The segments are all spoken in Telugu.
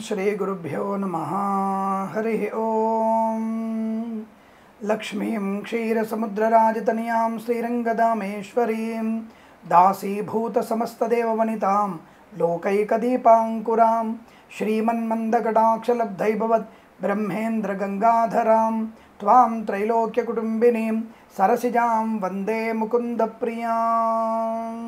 श्रीगुरुभ्यो नमः हरिः ॐ लक्ष्मीं क्षीरसमुद्रराजतनयां श्रीरङ्गदामेश्वरीं दासीभूतसमस्तदेववनितां लोकैकदीपाङ्कुरां श्रीमन्मन्दकटाक्षलब्धैभवत् ब्रह्मेन्द्रगङ्गाधरां त्वां त्रैलोक्यकुटुम्बिनीं सरसिजां वन्दे मुकुन्दप्रियाम्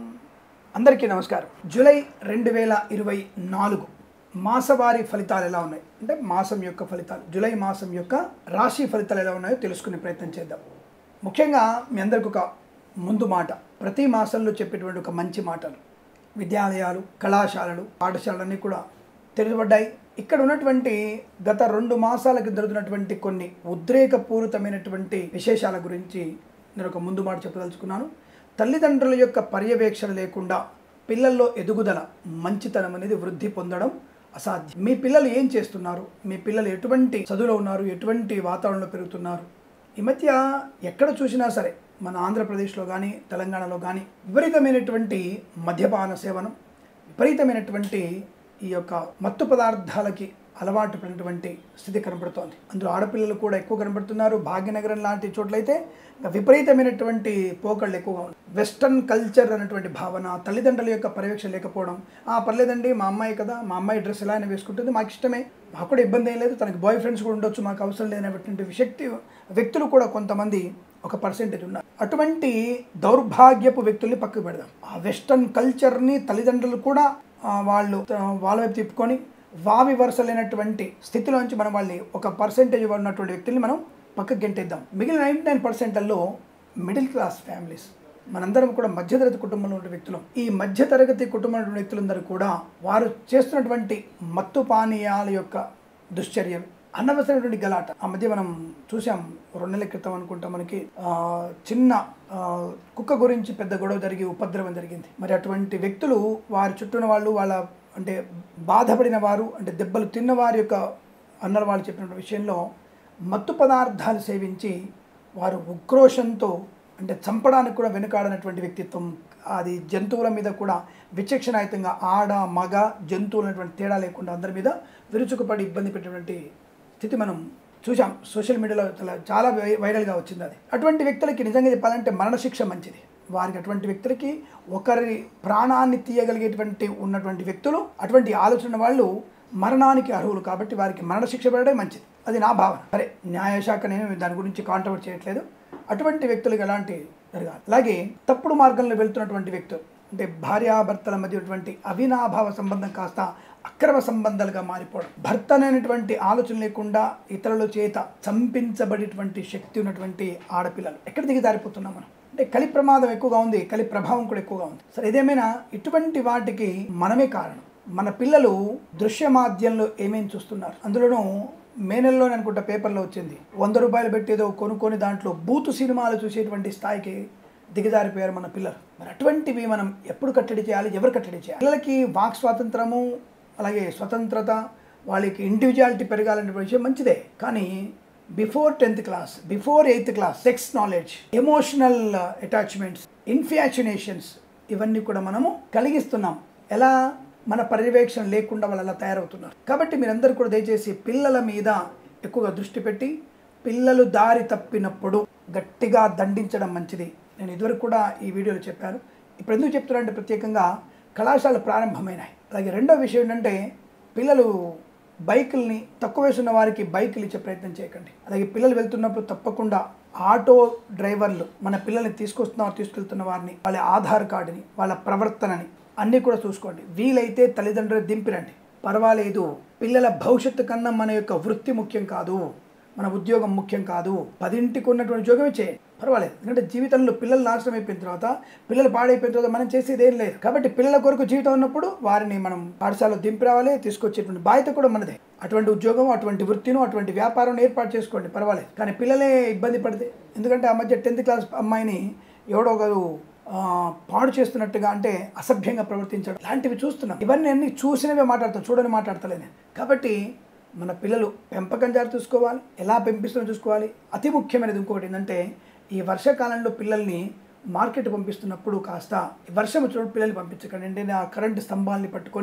అందరికీ నమస్కారం జూలై రెండు వేల ఇరవై నాలుగు మాసవారి ఫలితాలు ఎలా ఉన్నాయి అంటే మాసం యొక్క ఫలితాలు జూలై మాసం యొక్క రాశి ఫలితాలు ఎలా ఉన్నాయో తెలుసుకునే ప్రయత్నం చేద్దాం ముఖ్యంగా మీ అందరికి ఒక ముందు మాట ప్రతి మాసంలో చెప్పేటువంటి ఒక మంచి మాటలు విద్యాలయాలు కళాశాలలు పాఠశాలన్నీ కూడా తెరవబడ్డాయి ఇక్కడ ఉన్నటువంటి గత రెండు మాసాలకి జరుగుతున్నటువంటి కొన్ని ఉద్రేకపూరితమైనటువంటి విశేషాల గురించి నేను ఒక ముందు మాట చెప్పదలుచుకున్నాను తల్లిదండ్రుల యొక్క పర్యవేక్షణ లేకుండా పిల్లల్లో ఎదుగుదల మంచితనం అనేది వృద్ధి పొందడం అసాధ్యం మీ పిల్లలు ఏం చేస్తున్నారు మీ పిల్లలు ఎటువంటి చదువులో ఉన్నారు ఎటువంటి వాతావరణంలో పెరుగుతున్నారు ఈ మధ్య ఎక్కడ చూసినా సరే మన ఆంధ్రప్రదేశ్లో కానీ తెలంగాణలో కానీ విపరీతమైనటువంటి మద్యపాన సేవనం విపరీతమైనటువంటి ఈ యొక్క మత్తు పదార్థాలకి అలవాటు పడినటువంటి స్థితి కనబడుతోంది అందులో ఆడపిల్లలు కూడా ఎక్కువ కనబడుతున్నారు భాగ్యనగరం లాంటి చోట్లయితే ఇంకా విపరీతమైనటువంటి పోకళ్ళు ఎక్కువగా ఉన్నాయి వెస్టర్న్ కల్చర్ అనేటువంటి భావన తల్లిదండ్రుల యొక్క పర్యవేక్షణ లేకపోవడం ఆ పర్లేదండి మా అమ్మాయి కదా మా అమ్మాయి డ్రెస్ ఎలా అయినా వేసుకుంటుంది మాకు ఇష్టమే మాకు కూడా ఇబ్బంది ఏం లేదు తనకి బాయ్ ఫ్రెండ్స్ కూడా ఉండొచ్చు మాకు అవసరం లేనటువంటి శక్తి వ్యక్తులు కూడా కొంతమంది ఒక పర్సెంటేజ్ ఉన్నారు అటువంటి దౌర్భాగ్యపు వ్యక్తుల్ని పక్కకు పెడదాం ఆ వెస్టర్న్ కల్చర్ని తల్లిదండ్రులు కూడా ఆ, వాళ్ళు ఆ, వాళ్ళ వైపు తిప్పుకొని వావి వరుసలైనటువంటి స్థితిలోంచి మనం వాళ్ళని ఒక పర్సెంటేజ్ ఉన్నటువంటి వ్యక్తుల్ని మనం పక్కకి గెంటేద్దాం మిగిలిన నైంటీ నైన్ పర్సెంట్లలో మిడిల్ క్లాస్ ఫ్యామిలీస్ మనందరం కూడా మధ్యతరగతి కుటుంబంలో ఉన్న వ్యక్తులు ఈ మధ్యతరగతి కుటుంబంలో ఉన్న వ్యక్తులందరూ కూడా వారు చేస్తున్నటువంటి మత్తు పానీయాల యొక్క దుశ్చర్యలు అనవసరమైనటువంటి గలాట ఆ మధ్య మనం చూసాం రెండు నెలల క్రితం అనుకుంటా మనకి ఆ, చిన్న ఆ, కుక్క గురించి పెద్ద గొడవ జరిగి ఉపద్రవం జరిగింది మరి అటువంటి వ్యక్తులు వారి చుట్టూ ఉన్న వాళ్ళు వాళ్ళ అంటే బాధపడిన వారు అంటే దెబ్బలు తిన్న వారి యొక్క అన్నల వాళ్ళు చెప్పిన విషయంలో మత్తు పదార్థాలు సేవించి వారు ఉక్రోషంతో అంటే చంపడానికి కూడా వెనుకాడనటువంటి వ్యక్తిత్వం అది జంతువుల మీద కూడా విచక్షణాయుతంగా ఆడ మగ జంతువులు అనేటువంటి తేడా లేకుండా అందరి మీద విరుచుకుపడి ఇబ్బంది పెట్టినటువంటి స్థితి మనం చూసాం సోషల్ మీడియాలో చాలా చాలా వై- వైరల్గా వచ్చింది అది అటువంటి వ్యక్తులకి నిజంగా చెప్పాలంటే మరణశిక్ష మంచిది వారికి అటువంటి వ్యక్తులకి ఒకరి ప్రాణాన్ని తీయగలిగేటువంటి ఉన్నటువంటి వ్యక్తులు అటువంటి ఆలోచన వాళ్ళు మరణానికి అర్హులు కాబట్టి వారికి మరణశిక్ష పడడం మంచిది అది నా భావన సరే న్యాయశాఖ నేను దాని గురించి కాంట్రవర్ట్ చేయట్లేదు అటువంటి వ్యక్తులకు ఎలాంటి జరగాలి అలాగే తప్పుడు మార్గంలో వెళ్తున్నటువంటి వ్యక్తులు అంటే భార్యాభర్తల మధ్య ఉన్నటువంటి అవినాభావ సంబంధం కాస్త అక్రమ సంబంధాలుగా మారిపోవడం భర్త అనేటువంటి ఆలోచన లేకుండా ఇతరుల చేత చంపించబడేటువంటి శక్తి ఉన్నటువంటి ఆడపిల్లలు ఎక్కడ దిగజారిపోతున్నాం మనం అంటే కలి ప్రమాదం ఎక్కువగా ఉంది కలి ప్రభావం కూడా ఎక్కువగా ఉంది సరే ఏదేమైనా ఇటువంటి వాటికి మనమే కారణం మన పిల్లలు దృశ్య మాధ్యంలో ఏమేమి చూస్తున్నారు అందులోనూ మే నెలలోనే అనుకుంటా పేపర్లో వచ్చింది వంద రూపాయలు పెట్టి ఏదో కొనుక్కొని దాంట్లో బూతు సినిమాలు చూసేటువంటి స్థాయికి దిగజారిపోయారు మన పిల్లలు మరి అటువంటివి మనం ఎప్పుడు కట్టడి చేయాలి ఎవరు కట్టడి చేయాలి పిల్లలకి వాక్ స్వాతంత్రము అలాగే స్వతంత్రత వాళ్ళకి ఇండివిజువాలిటీ పెరగాలనే విషయం మంచిదే కానీ before tenth class before eighth class sex knowledge emotional attachments infatuations ఇవన్నీ కూడా మనము కలిగిస్తున్నాం ఎలా మన పర్యవేక్షణ లేకుండా వాళ్ళు అలా తయారవుతున్నారు కాబట్టి మీరందరూ కూడా దయచేసి పిల్లల మీద ఎక్కువగా దృష్టి పెట్టి పిల్లలు దారి తప్పినప్పుడు గట్టిగా దండించడం మంచిది నేను ఇదివరకు కూడా ఈ వీడియోలో చెప్పాను ఇప్పుడు ఎందుకు చెప్తున్నానంటే ప్రత్యేకంగా కళాశాలలు ప్రారంభమైనాయి అలాగే రెండో విషయం ఏంటంటే పిల్లలు బైకుల్ని తక్కువ వయసు ఉన్న వారికి బైకులు ఇచ్చే ప్రయత్నం చేయకండి అలాగే పిల్లలు వెళ్తున్నప్పుడు తప్పకుండా ఆటో డ్రైవర్లు మన పిల్లల్ని తీసుకొస్తున్న తీసుకెళ్తున్న వారిని వాళ్ళ ఆధార్ కార్డుని వాళ్ళ ప్రవర్తనని అన్నీ కూడా చూసుకోండి వీలైతే తల్లిదండ్రులు దింపిరండి పర్వాలేదు పిల్లల భవిష్యత్తు కన్నా మన యొక్క వృత్తి ముఖ్యం కాదు మన ఉద్యోగం ముఖ్యం కాదు పదింటికి ఉన్నటువంటి ఉద్యోగమే చేయండి పర్వాలేదు ఎందుకంటే జీవితంలో పిల్లలు నాశనం అయిపోయిన తర్వాత పిల్లలు పాడైపోయిన తర్వాత మనం చేసేది ఏం లేదు కాబట్టి పిల్లల కొరకు జీవితం ఉన్నప్పుడు వారిని మనం పాఠశాలలో దింపి రావాలి తీసుకొచ్చేటువంటి బాధ్యత కూడా మనదే అటువంటి ఉద్యోగం అటువంటి వృత్తిను అటువంటి వ్యాపారం ఏర్పాటు చేసుకోండి పర్వాలేదు కానీ పిల్లలే ఇబ్బంది పడితే ఎందుకంటే ఆ మధ్య టెన్త్ క్లాస్ అమ్మాయిని ఎవడో ఒకరు ఆ, పాడు చేస్తున్నట్టుగా అంటే అసభ్యంగా ప్రవర్తించడం ఇలాంటివి చూస్తున్నాం ఇవన్నీ అన్ని చూసినవే మాట్లాడతాం చూడని మాట్లాడతలేను కాబట్టి మన పిల్లలు పెంపకం జాగ్రత్త చూసుకోవాలి ఎలా పెంపిస్తున్నా చూసుకోవాలి అతి ముఖ్యమైనది ఇంకొకటి ఏంటంటే ఈ వర్షాకాలంలో పిల్లల్ని మార్కెట్ పంపిస్తున్నప్పుడు కాస్త వర్షం వచ్చినప్పుడు పిల్లల్ని పంపించకండి అంటే ఆ కరెంటు స్తంభాలని పట్టుకొని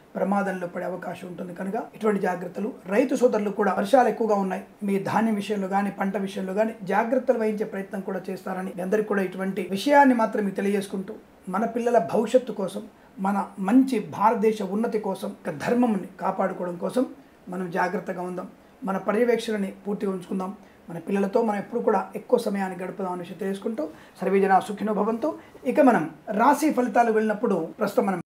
ప్రమాదంలో పడే అవకాశం ఉంటుంది కనుక ఇటువంటి జాగ్రత్తలు రైతు సోదరులు కూడా వర్షాలు ఎక్కువగా ఉన్నాయి మీ ధాన్యం విషయంలో కానీ పంట విషయంలో కానీ జాగ్రత్తలు వహించే ప్రయత్నం కూడా చేస్తారని మీ అందరికీ కూడా ఇటువంటి విషయాన్ని మాత్రం మీకు తెలియజేసుకుంటూ మన పిల్లల భవిష్యత్తు కోసం మన మంచి భారతదేశ ఉన్నతి కోసం ఒక ధర్మంని కాపాడుకోవడం కోసం మనం జాగ్రత్తగా ఉందాం మన పర్యవేక్షణని పూర్తిగా ఉంచుకుందాం మన పిల్లలతో మనం ఎప్పుడు కూడా ఎక్కువ సమయాన్ని గడుపుదాం అనే విషయం తెలుసుకుంటూ సర్వేజన సుఖినో భవంతు ఇక మనం రాశి ఫలితాలు వెళ్ళినప్పుడు ప్రస్తుతం మనం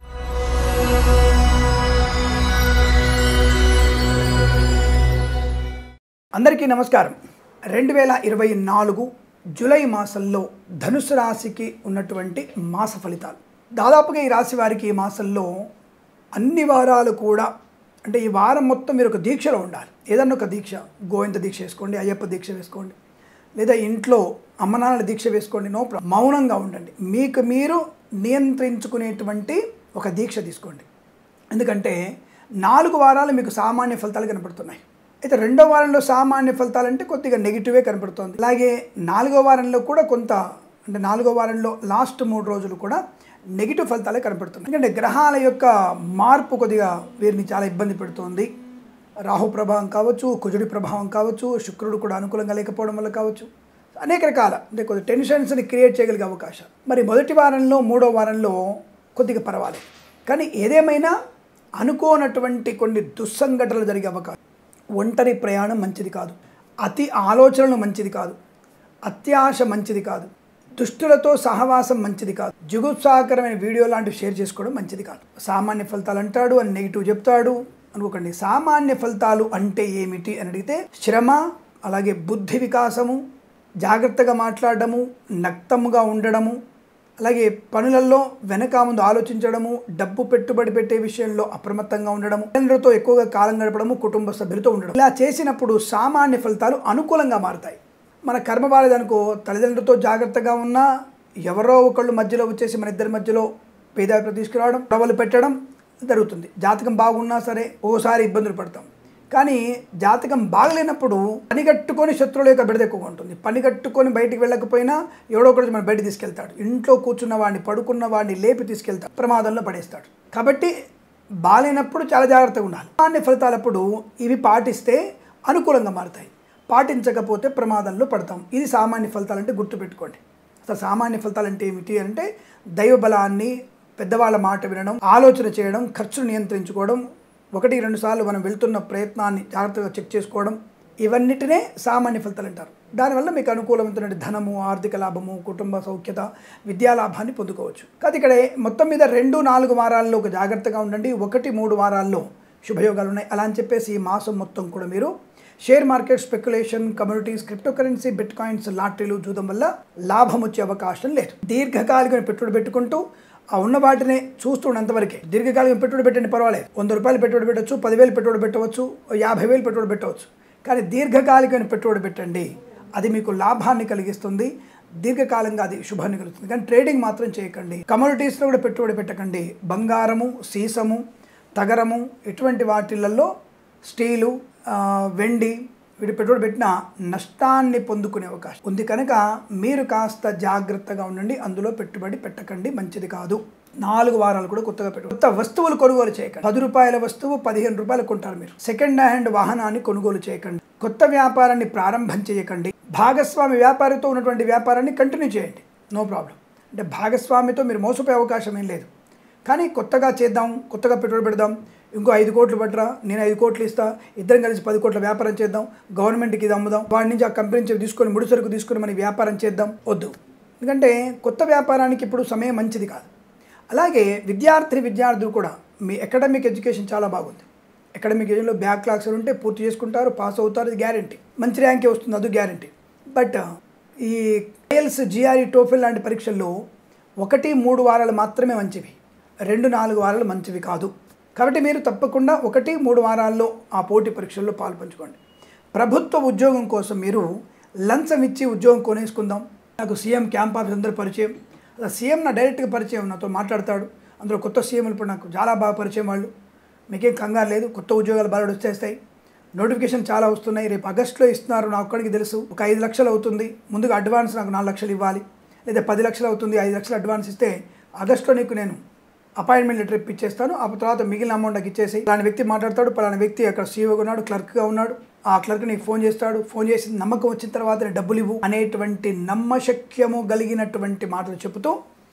అందరికీ నమస్కారం రెండు వేల ఇరవై నాలుగు జూలై మాసంలో ధనుసు రాశికి ఉన్నటువంటి మాస ఫలితాలు దాదాపుగా ఈ రాశి వారికి ఈ మాసంలో అన్ని వారాలు కూడా అంటే ఈ వారం మొత్తం మీరు ఒక దీక్షలో ఉండాలి ఏదన్నా ఒక దీక్ష గోవింద దీక్ష వేసుకోండి అయ్యప్ప దీక్ష వేసుకోండి లేదా ఇంట్లో అమ్మనాన్నల దీక్ష వేసుకోండి నో ప్రాబ్లం మౌనంగా ఉండండి మీకు మీరు నియంత్రించుకునేటువంటి ఒక దీక్ష తీసుకోండి ఎందుకంటే నాలుగు వారాలు మీకు సామాన్య ఫలితాలు కనపడుతున్నాయి అయితే రెండో వారంలో సామాన్య ఫలితాలు అంటే కొద్దిగా నెగిటివే కనపడుతుంది అలాగే నాలుగో వారంలో కూడా కొంత అంటే నాలుగో వారంలో లాస్ట్ మూడు రోజులు కూడా నెగిటివ్ ఫలితాలే కనపడుతున్నాయి ఎందుకంటే గ్రహాల యొక్క మార్పు కొద్దిగా వీరిని చాలా ఇబ్బంది పెడుతోంది రాహు ప్రభావం కావచ్చు కుజుడి ప్రభావం కావచ్చు శుక్రుడు కూడా అనుకూలంగా లేకపోవడం వల్ల కావచ్చు అనేక రకాల అంటే కొద్ది టెన్షన్స్ని క్రియేట్ చేయగలిగే అవకాశం మరి మొదటి వారంలో మూడో వారంలో కొద్దిగా పర్వాలేదు కానీ ఏదేమైనా అనుకోనటువంటి కొన్ని దుస్సంఘటనలు జరిగే అవకాశం ఒంటరి ప్రయాణం మంచిది కాదు అతి ఆలోచనలు మంచిది కాదు అత్యాశ మంచిది కాదు దుష్టులతో సహవాసం మంచిది కాదు జుగుత్సాకరమైన వీడియో లాంటివి షేర్ చేసుకోవడం మంచిది కాదు సామాన్య ఫలితాలు అంటాడు అని నెగిటివ్ చెప్తాడు అనుకోకండి సామాన్య ఫలితాలు అంటే ఏమిటి అని అడిగితే శ్రమ అలాగే బుద్ధి వికాసము జాగ్రత్తగా మాట్లాడడము నక్తముగా ఉండడము అలాగే పనులలో వెనక ముందు ఆలోచించడము డబ్బు పెట్టుబడి పెట్టే విషయంలో అప్రమత్తంగా ఉండడము తల్లిదండ్రులతో ఎక్కువగా కాలం గడపడము కుటుంబ సభ్యులతో ఉండడం ఇలా చేసినప్పుడు సామాన్య ఫలితాలు అనుకూలంగా మారుతాయి మన కర్మ బాలేదనుకో తల్లిదండ్రులతో జాగ్రత్తగా ఉన్నా ఎవరో ఒకళ్ళు మధ్యలో వచ్చేసి మన ఇద్దరి మధ్యలో పేదాభిప్రాయం తీసుకురావడం గొడవలు పెట్టడం జరుగుతుంది జాతకం బాగున్నా సరే ఓసారి ఇబ్బందులు పడతాం కానీ జాతకం బాగలేనప్పుడు పనిగట్టుకొని శత్రువుల యొక్క బిడద ఎక్కువగా ఉంటుంది పనిగట్టుకొని బయటికి వెళ్ళకపోయినా ఎవడో ఒకటి మన బయట తీసుకెళ్తాడు ఇంట్లో కూర్చున్న వాడిని పడుకున్న వాడిని లేపి తీసుకెళ్తాడు ప్రమాదంలో పడేస్తాడు కాబట్టి బాగాలేనప్పుడు చాలా జాగ్రత్తగా ఉండాలి సామాన్య ఫలితాలప్పుడు ఇవి పాటిస్తే అనుకూలంగా మారుతాయి పాటించకపోతే ప్రమాదంలో పడతాం ఇది సామాన్య ఫలితాలు అంటే గుర్తుపెట్టుకోండి అసలు సామాన్య ఫలితాలు అంటే ఏమిటి అంటే దైవ బలాన్ని పెద్దవాళ్ళ మాట వినడం ఆలోచన చేయడం ఖర్చును నియంత్రించుకోవడం ఒకటి రెండు సార్లు మనం వెళ్తున్న ప్రయత్నాన్ని జాగ్రత్తగా చెక్ చేసుకోవడం ఇవన్నిటినే సామాన్య ఫలితాలు అంటారు దానివల్ల మీకు అనుకూలమైనటువంటి ధనము ఆర్థిక లాభము కుటుంబ సౌఖ్యత విద్యా లాభాన్ని పొందుకోవచ్చు కాదు ఇక్కడ మొత్తం మీద రెండు నాలుగు వారాల్లో ఒక జాగ్రత్తగా ఉండండి ఒకటి మూడు వారాల్లో శుభయోగాలు ఉన్నాయి అలా అని చెప్పేసి ఈ మాసం మొత్తం కూడా మీరు share market speculation communities crypto currency bitcoins లాటరీలు చూడడం వల్ల లాభం వచ్చే అవకాశం లేదు దీర్ఘకాలికమైన పెట్టుబడి పెట్టుకుంటూ ఆ ఉన్న వాటిని చూస్తున్నంతవరకే దీర్ఘకాలిక పెట్టుబడి పెట్టండి పర్వాలేదు వంద రూపాయలు పెట్టుబడి పెట్టవచ్చు పదివేలు పెట్టుబడి పెట్టవచ్చు యాభై వేలు పెట్టుబడి పెట్టవచ్చు కానీ దీర్ఘకాలికమైన పెట్టుబడి పెట్టండి అది మీకు లాభాన్ని కలిగిస్తుంది దీర్ఘకాలంగా అది శుభాన్ని కలుగుతుంది కానీ ట్రేడింగ్ మాత్రం చేయకండి కమ్యూనిటీస్లో కూడా పెట్టుబడి పెట్టకండి బంగారము సీసము తగరము ఇటువంటి వాటిలలో స్టీలు ఆ, వెండి వీటి పెట్టుబడి పెట్టిన నష్టాన్ని పొందుకునే అవకాశం ఉంది కనుక మీరు కాస్త జాగ్రత్తగా ఉండండి అందులో పెట్టుబడి పెట్టకండి మంచిది కాదు నాలుగు వారాలు కూడా కొత్తగా పెట్టు కొత్త వస్తువులు కొనుగోలు చేయకండి పది రూపాయల వస్తువు పదిహేను రూపాయలు కొంటారు మీరు సెకండ్ హ్యాండ్ వాహనాన్ని కొనుగోలు చేయకండి కొత్త వ్యాపారాన్ని ప్రారంభం చేయకండి భాగస్వామి వ్యాపారితో ఉన్నటువంటి వ్యాపారాన్ని కంటిన్యూ చేయండి నో ప్రాబ్లం అంటే భాగస్వామితో మీరు మోసపోయే అవకాశం ఏం లేదు కానీ కొత్తగా చేద్దాం కొత్తగా పెట్టుబడి పెడదాం ఇంకో ఐదు కోట్లు పట్టరా నేను ఐదు కోట్లు ఇస్తా ఇద్దరం కలిసి పది కోట్ల వ్యాపారం చేద్దాం గవర్నమెంట్కి ఇది అమ్ముదాం వాడి నుంచి ఆ కంపెనీ నుంచి తీసుకొని ముడి సరుకు తీసుకొని మనం వ్యాపారం చేద్దాం వద్దు ఎందుకంటే కొత్త వ్యాపారానికి ఇప్పుడు సమయం మంచిది కాదు అలాగే విద్యార్థి విద్యార్థులు కూడా మీ అకాడమిక్ ఎడ్యుకేషన్ చాలా బాగుంది అకాడమిక్ ఏజ్లో బ్యాక్ క్లాక్స్ ఉంటే పూర్తి చేసుకుంటారు పాస్ అవుతారు ఇది గ్యారంటీ మంచి ర్యాంకే వస్తుంది అది గ్యారంటీ బట్ ఈ ఐఎల్స్ జిఆర్ఈ టోఫిల్ లాంటి పరీక్షల్లో ఒకటి మూడు వారాలు మాత్రమే మంచివి రెండు నాలుగు వారాలు మంచివి కాదు కాబట్టి మీరు తప్పకుండా ఒకటి మూడు వారాల్లో ఆ పోటీ పరీక్షల్లో పాల్పంచుకోండి ప్రభుత్వ ఉద్యోగం కోసం మీరు లంచం ఇచ్చి ఉద్యోగం కొనేసుకుందాం నాకు సీఎం క్యాంప్ ఆఫీస్ అందరూ పరిచయం అలా సీఎం నా డైరెక్ట్గా పరిచయం నాతో మాట్లాడతాడు అందులో కొత్త సీఎం ఇప్పుడు నాకు చాలా బాగా పరిచయం వాళ్ళు మీకేం కంగారు లేదు కొత్త ఉద్యోగాలు బాగా వచ్చేస్తాయి నోటిఫికేషన్ చాలా వస్తున్నాయి రేపు ఆగస్టులో ఇస్తున్నారు నా ఒక్కడికి తెలుసు ఒక ఐదు లక్షలు అవుతుంది ముందుగా అడ్వాన్స్ నాకు నాలుగు లక్షలు ఇవ్వాలి లేదా పది లక్షలు అవుతుంది ఐదు లక్షలు అడ్వాన్స్ ఇస్తే ఆగస్టులో నీకు నేను అపాయింట్మెంట్ లెటర్ ఇప్పించేస్తాను ఆ తర్వాత మిగిలిన అమౌంట్ నాకు ఇచ్చేసి పలానా వ్యక్తి మాట్లాడతాడు పలానా వ్యక్తి అక్కడ సీఓగా ఉన్నాడు క్లర్క్గా ఉన్నాడు ఆ క్లర్క్ నీకు ఫోన్ చేస్తాడు ఫోన్ చేసి నమ్మకం వచ్చిన తర్వాత డబ్బులు ఇవ్వు అనేటువంటి నమ్మశక్యము కలిగినటువంటి మాటలు చెబుతూ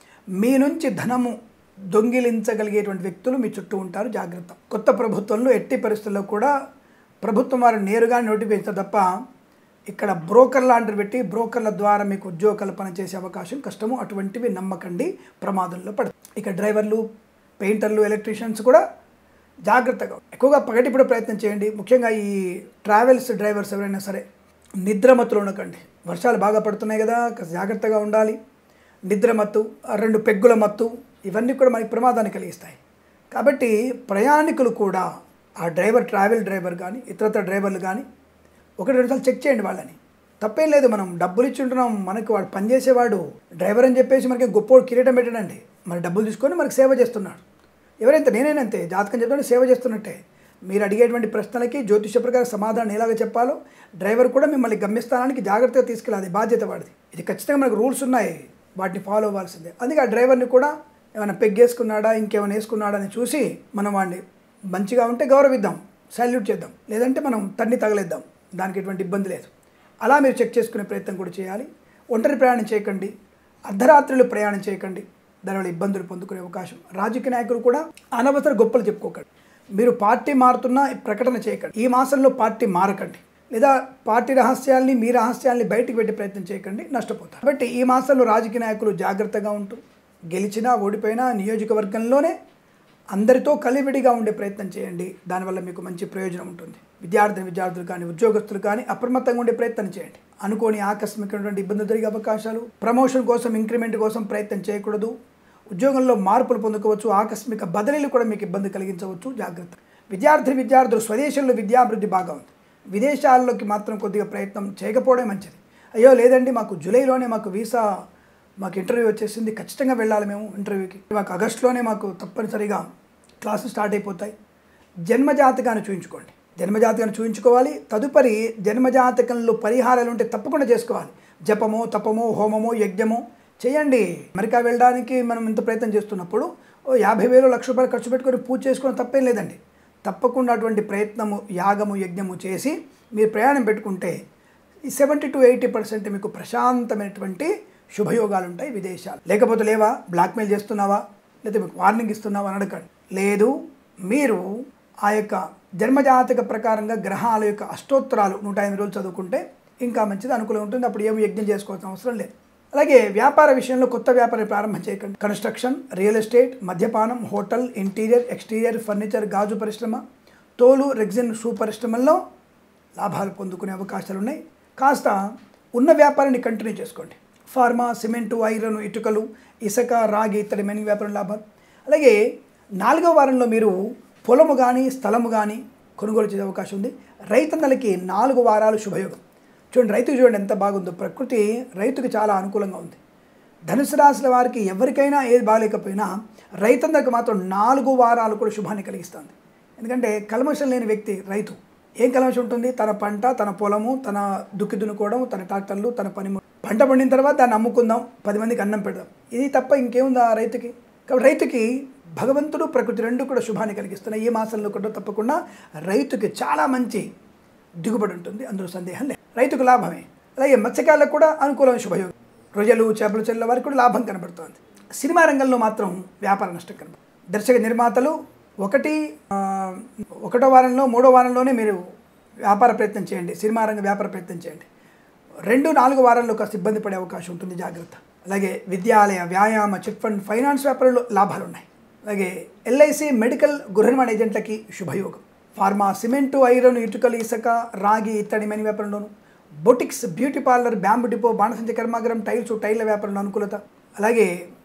మీ నుంచి ధనము దొంగిలించగలిగేటువంటి వ్యక్తులు మీ చుట్టూ ఉంటారు జాగ్రత్త కొత్త ప్రభుత్వంలో ఎట్టి పరిస్థితుల్లో కూడా ప్రభుత్వం వారు నేరుగా నోటిఫికేషన్ తప్ప ఇక్కడ బ్రోకర్ లాంటివి పెట్టి బ్రోకర్ల ద్వారా మీకు ఉద్యోగ కల్పన చేసే అవకాశం కష్టము అటువంటివి నమ్మకండి ప్రమాదంలో పడతాయి ఇక డ్రైవర్లు పెయింటర్లు ఎలక్ట్రీషియన్స్ కూడా జాగ్రత్తగా ఎక్కువగా పగటిప్పుడు ప్రయత్నం చేయండి ముఖ్యంగా ఈ ట్రావెల్స్ డ్రైవర్స్ ఎవరైనా సరే నిద్రమత్తులు ఉండకండి వర్షాలు బాగా పడుతున్నాయి కదా కాస్త జాగ్రత్తగా ఉండాలి నిద్రమత్తు ఆ రెండు పెగ్గుల మత్తు ఇవన్నీ కూడా మనకి ప్రమాదాన్ని కలిగిస్తాయి కాబట్టి ప్రయాణికులు కూడా ఆ డ్రైవర్ ట్రావెల్ డ్రైవర్ కానీ ఇతరత్ర డ్రైవర్లు కానీ ఒకటి రెండు సార్లు చెక్ చేయండి వాళ్ళని తప్పేం లేదు మనం డబ్బులు ఇచ్చి ఉంటున్నాం మనకి వాడు పనిచేసేవాడు డ్రైవర్ అని చెప్పేసి మనకి గొప్ప కిరీటం పెట్టాడండి మరి డబ్బులు తీసుకొని మనకి సేవ చేస్తున్నాడు ఎవరైతే నేనేనంతే జాతకం చెప్తుంటే సేవ చేస్తున్నట్టే మీరు అడిగేటువంటి ప్రశ్నలకి జ్యోతిష ప్రకారం సమాధానం ఎలాగ చెప్పాలో డ్రైవర్ కూడా మిమ్మల్ని గమ్యస్థానానికి జాగ్రత్తగా తీసుకెళ్ళాలి బాధ్యత వాడిది ఇది ఖచ్చితంగా మనకు రూల్స్ ఉన్నాయి వాటిని ఫాలో అవ్వాల్సిందే అందుకే ఆ డ్రైవర్ని కూడా ఏమైనా పెగ్గేసుకున్నాడా ఇంకేమైనా వేసుకున్నాడా అని చూసి మనం వాడిని మంచిగా ఉంటే గౌరవిద్దాం సాల్యూట్ చేద్దాం లేదంటే మనం తన్ని తగలేద్దాం దానికి ఎటువంటి ఇబ్బంది లేదు అలా మీరు చెక్ చేసుకునే ప్రయత్నం కూడా చేయాలి ఒంటరి ప్రయాణం చేయకండి అర్ధరాత్రులు ప్రయాణం చేయకండి దానివల్ల ఇబ్బందులు పొందుకునే అవకాశం రాజకీయ నాయకులు కూడా అనవసర గొప్పలు చెప్పుకోకండి మీరు పార్టీ మారుతున్నా ప్రకటన చేయకండి ఈ మాసంలో పార్టీ మారకండి లేదా పార్టీ రహస్యాల్ని మీ రహస్యాల్ని బయటికి పెట్టే ప్రయత్నం చేయకండి నష్టపోతారు కాబట్టి ఈ మాసంలో రాజకీయ నాయకులు జాగ్రత్తగా ఉంటూ గెలిచినా ఓడిపోయినా నియోజకవర్గంలోనే అందరితో కలివిడిగా ఉండే ప్రయత్నం చేయండి దానివల్ల మీకు మంచి ప్రయోజనం ఉంటుంది విద్యార్థి విద్యార్థులు కానీ ఉద్యోగస్తులు కానీ అప్రమత్తంగా ఉండే ప్రయత్నం చేయండి అనుకోని ఆకస్మికమైనటువంటి ఇబ్బందులు జరిగే అవకాశాలు ప్రమోషన్ కోసం ఇంక్రిమెంట్ కోసం ప్రయత్నం చేయకూడదు ఉద్యోగంలో మార్పులు పొందుకోవచ్చు ఆకస్మిక బదిలీలు కూడా మీకు ఇబ్బంది కలిగించవచ్చు జాగ్రత్త విద్యార్థి విద్యార్థులు స్వదేశంలో విద్యాభివృద్ధి బాగా ఉంది విదేశాల్లోకి మాత్రం కొద్దిగా ప్రయత్నం చేయకపోవడం మంచిది అయ్యో లేదండి మాకు జూలైలోనే మాకు వీసా మాకు ఇంటర్వ్యూ వచ్చేసింది ఖచ్చితంగా వెళ్ళాలి మేము ఇంటర్వ్యూకి మాకు ఆగస్టులోనే మాకు తప్పనిసరిగా క్లాసులు స్టార్ట్ అయిపోతాయి జన్మజాతకాన్ని చూయించుకోండి జన్మజాతకాన్ని చూయించుకోవాలి తదుపరి జన్మజాతకంలో పరిహారాలు ఉంటే తప్పకుండా చేసుకోవాలి జపమో తపమో హోమమో యజ్ఞమో చేయండి అమెరికా వెళ్ళడానికి మనం ఇంత ప్రయత్నం చేస్తున్నప్పుడు ఓ యాభై వేలు లక్ష రూపాయలు ఖర్చు పెట్టుకొని పూజ చేసుకోవడం తప్పేం లేదండి తప్పకుండా అటువంటి ప్రయత్నము యాగము యజ్ఞము చేసి మీరు ప్రయాణం పెట్టుకుంటే ఈ సెవెంటీ టు ఎయిటీ పర్సెంట్ మీకు ప్రశాంతమైనటువంటి శుభయోగాలు ఉంటాయి విదేశాలు లేకపోతే లేవా బ్లాక్మెయిల్ చేస్తున్నావా లేదా మీకు వార్నింగ్ ఇస్తున్నావా అని అడగండి లేదు మీరు ఆ యొక్క జన్మజాతక ప్రకారంగా గ్రహాల యొక్క అష్టోత్తరాలు నూట ఎనిమిది రోజులు చదువుకుంటే ఇంకా మంచిది అనుకూలంగా ఉంటుంది అప్పుడు ఏమి యజ్ఞం చేసుకోవాల్సిన అవసరం లేదు అలాగే వ్యాపార విషయంలో కొత్త వ్యాపారం ప్రారంభం చేయకండి కన్స్ట్రక్షన్ రియల్ ఎస్టేట్ మద్యపానం హోటల్ ఇంటీరియర్ ఎక్స్టీరియర్ ఫర్నిచర్ గాజు పరిశ్రమ తోలు రెగ్జిన్ షూ పరిశ్రమల్లో లాభాలు పొందుకునే అవకాశాలు ఉన్నాయి కాస్త ఉన్న వ్యాపారాన్ని కంటిన్యూ చేసుకోండి ఫార్మా సిమెంటు ఐరన్ ఇటుకలు ఇసుక రాగి ఇత్తడి మెని వ్యాపారం లాభాలు అలాగే నాలుగో వారంలో మీరు పొలము కానీ స్థలము కానీ కొనుగోలు చేసే అవకాశం ఉంది రైతన్నలకి నాలుగు వారాలు శుభయోగం చూడండి రైతుకు చూడండి ఎంత బాగుందో ప్రకృతి రైతుకి చాలా అనుకూలంగా ఉంది ధనుసు రాశుల వారికి ఎవరికైనా ఏది బాగాలేకపోయినా రైతందరికి మాత్రం నాలుగు వారాలు కూడా శుభాన్ని కలిగిస్తుంది ఎందుకంటే కల్మషం లేని వ్యక్తి రైతు ఏం కల్మషం ఉంటుంది తన పంట తన పొలము తన దుక్కి దున్నుకోవడం తన ట్రాక్టర్లు తన పని పంట పండిన తర్వాత దాన్ని అమ్ముకుందాం పది మందికి అన్నం పెడదాం ఇది తప్ప ఇంకేముంది ఆ రైతుకి కాబట్టి రైతుకి భగవంతుడు ప్రకృతి రెండు కూడా శుభాన్ని కలిగిస్తున్నాయి ఈ మాసంలో కూడా తప్పకుండా రైతుకి చాలా మంచి దిగుబడి ఉంటుంది అందులో సందేహం లేదు రైతుకు లాభమే అలాగే మత్స్యకారులకు కూడా అనుకూలమైన శుభయోగం రొయ్యలు చేపలు చెల్ల వారికి కూడా లాభం కనబడుతోంది సినిమా రంగంలో మాత్రం వ్యాపార నష్టం కనబడుతుంది దర్శక నిర్మాతలు ఒకటి ఆ, ఒకటో వారంలో మూడో వారంలోనే మీరు వ్యాపార ప్రయత్నం చేయండి సినిమా రంగ వ్యాపార ప్రయత్నం చేయండి రెండు నాలుగు వారాల్లో కాస్త ఇబ్బంది పడే అవకాశం ఉంటుంది జాగ్రత్త అలాగే విద్యాలయ వ్యాయామ చిట్ ఫండ్ ఫైనాన్స్ వ్యాపారంలో లాభాలు ఉన్నాయి అలాగే ఎల్ఐసి మెడికల్ గృహ నిర్మాణ ఏజెంట్లకి శుభయోగం ఫార్మా సిమెంటు ఐరన్ ఇటుకలు ఇసుక రాగి ఇత్తడి మెని వ్యాపారంలోను boutiques beauty parlour bamboo depot బాణసంచ కర్మాగారం టైల్స్ టైర్ల వ్యాపారంలో అనుకూలత అలాగే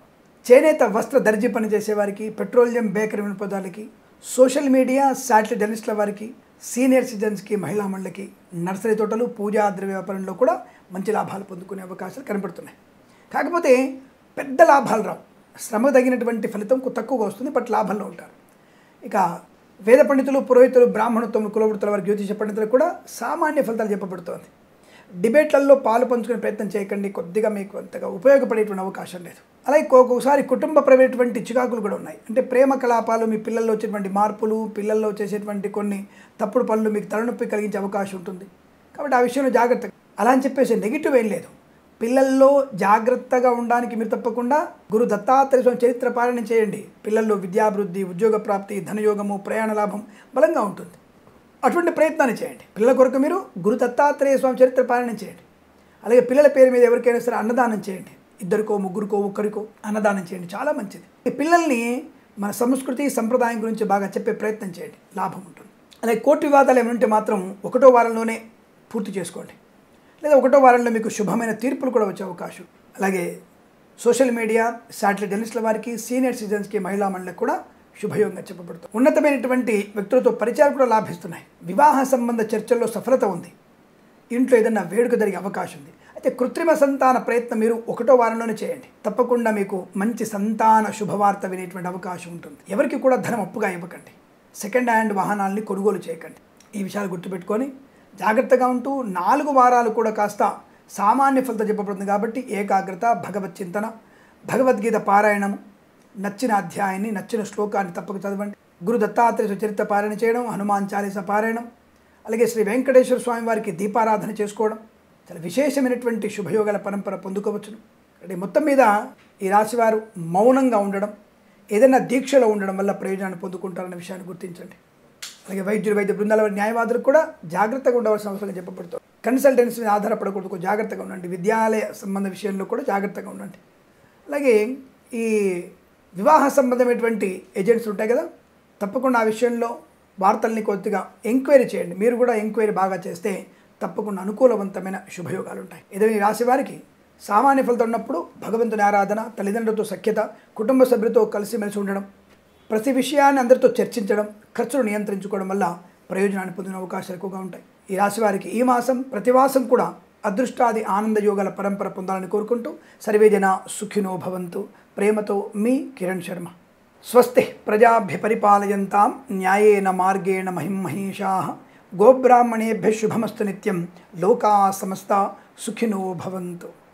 చేనేత వస్త్ర దర్జీ పని చేసేవారికి పెట్రోలియం బేకరీ వినోదాలకి సోషల్ మీడియా శాటిలైట్ జర్నలిస్టుల వారికి సీనియర్ సిటిజన్స్కి మహిళా మండలికి నర్సరీ తోటలు పూజా ద్రవ్య వ్యాపారంలో కూడా మంచి లాభాలు పొందుకునే అవకాశాలు కనబడుతున్నాయి కాకపోతే పెద్ద లాభాలు రావు శ్రమ తగినటువంటి ఫలితం కొ- తక్కువగా వస్తుంది బట్ లాభంలో ఉంటారు ఇక వేద పండితులు పురోహితులు బ్రాహ్మణత్వం కులవృత్తుల వారి జ్యోతిష పండితులకు కూడా సామాన్య ఫలితాలు చెప్పబడుతోంది డిబేట్లలో పాలు పంచుకునే ప్రయత్నం చేయకండి కొద్దిగా మీకు అంతగా ఉపయోగపడేటువంటి అవకాశం లేదు అలాగే ఒక్కొక్కసారి కుటుంబపరమైనటువంటి చికాకులు కూడా ఉన్నాయి అంటే ప్రేమ కలాపాలు మీ పిల్లల్లో వచ్చేటువంటి మార్పులు పిల్లల్లో చేసేటువంటి కొన్ని తప్పుడు పనులు మీకు తలనొప్పి కలిగించే అవకాశం ఉంటుంది కాబట్టి ఆ విషయంలో జాగ్రత్త అలా అని చెప్పేసి నెగిటివ్ ఏం లేదు పిల్లల్లో జాగ్రత్తగా ఉండడానికి మీరు తప్పకుండా గురు దత్తాత్రేయ స్వామి చరిత్ర పాలన చేయండి పిల్లల్లో విద్యాభివృద్ధి ఉద్యోగ ప్రాప్తి ధనయోగము ప్రయాణ లాభం బలంగా ఉంటుంది అటువంటి ప్రయత్నాన్ని చేయండి పిల్లల కొరకు మీరు గురు దత్తాత్రేయ స్వామి చరిత్ర పాలన చేయండి అలాగే పిల్లల పేరు మీద ఎవరికైనా సరే అన్నదానం చేయండి ఇద్దరికో ముగ్గురికో ఒక్కరికో అన్నదానం చేయండి చాలా మంచిది ఈ పిల్లల్ని మన సంస్కృతి సంప్రదాయం గురించి బాగా చెప్పే ప్రయత్నం చేయండి లాభం ఉంటుంది అలాగే కోర్టు వివాదాలు ఏమైనా ఉంటే మాత్రం ఒకటో వారంలోనే పూర్తి చేసుకోండి లేదా ఒకటో వారంలో మీకు శుభమైన తీర్పులు కూడా వచ్చే అవకాశం అలాగే సోషల్ మీడియా శాటిలైట్ జర్నలిస్టుల వారికి సీనియర్ సిటిజన్స్కి మహిళా మండలికి కూడా శుభయోగంగా చెప్పబడుతుంది ఉన్నతమైనటువంటి వ్యక్తులతో పరిచయాలు కూడా లాభిస్తున్నాయి వివాహ సంబంధ చర్చల్లో సఫలత ఉంది ఇంట్లో ఏదైనా వేడుక జరిగే అవకాశం ఉంది అయితే కృత్రిమ సంతాన ప్రయత్నం మీరు ఒకటో వారంలోనే చేయండి తప్పకుండా మీకు మంచి సంతాన శుభవార్త వినేటువంటి అవకాశం ఉంటుంది ఎవరికి కూడా ధనం అప్పుగా ఇవ్వకండి సెకండ్ హ్యాండ్ వాహనాల్ని కొనుగోలు చేయకండి ఈ విషయాలు గుర్తుపెట్టుకొని జాగ్రత్తగా ఉంటూ నాలుగు వారాలు కూడా కాస్త సామాన్య ఫలితం చెప్పబడుతుంది కాబట్టి ఏకాగ్రత భగవత్ చింతన భగవద్గీత పారాయణము నచ్చిన అధ్యాయాన్ని నచ్చిన శ్లోకాన్ని తప్పక చదవండి గురు దత్తాత్రేయ చరిత్ర పారాయణ చేయడం హనుమాన్ చాలీస పారాయణం అలాగే శ్రీ వెంకటేశ్వర స్వామి వారికి దీపారాధన చేసుకోవడం చాలా విశేషమైనటువంటి శుభయోగాల పరంపర పొందుకోవచ్చును అంటే మొత్తం మీద ఈ రాశివారు మౌనంగా ఉండడం ఏదైనా దీక్షలో ఉండడం వల్ల ప్రయోజనాన్ని పొందుకుంటారన్న విషయాన్ని గుర్తించండి అలాగే వైద్యులు వైద్య బృందాల వారి న్యాయవాదులకు కూడా జాగ్రత్తగా ఉండవలసిన అవసరం చెప్పబడుతుంది కన్సల్టెన్సీ మీద ఆధారపడకూడదు జాగ్రత్తగా ఉండండి విద్యాలయ సంబంధ విషయంలో కూడా జాగ్రత్తగా ఉండండి అలాగే ఈ వివాహ సంబంధమైనటువంటి ఏజెంట్స్ ఉంటాయి కదా తప్పకుండా ఆ విషయంలో వార్తల్ని కొద్దిగా ఎంక్వైరీ చేయండి మీరు కూడా ఎంక్వైరీ బాగా చేస్తే తప్పకుండా అనుకూలవంతమైన శుభయోగాలు ఉంటాయి ఏదైనా ఈ రాశి వారికి సామాన్య ఫలితం ఉన్నప్పుడు భగవంతుని ఆరాధన తల్లిదండ్రులతో సఖ్యత కుటుంబ సభ్యులతో కలిసిమెలిసి ఉండడం ప్రతి విషయాన్ని అందరితో చర్చించడం ఖర్చులు నియంత్రించుకోవడం వల్ల ప్రయోజనాన్ని పొందిన అవకాశాలు ఎక్కువగా ఉంటాయి ఈ రాశి వారికి ఈ మాసం ప్రతి మాసం కూడా అదృష్టాది ఆనంద యోగాల పరంపర పొందాలని కోరుకుంటూ సర్వేజన సుఖినో భవంతు ప్రేమతో మీ కిరణ్ శర్మ స్వస్తి ప్రజాభ్య పరిపాలయంతాం న్యాయేన మార్గేణ మహిమహేషా గోబ్రాహ్మణేభ్య శుభమస్తు నిత్యం లోకా సమస్త సుఖినో భవంతు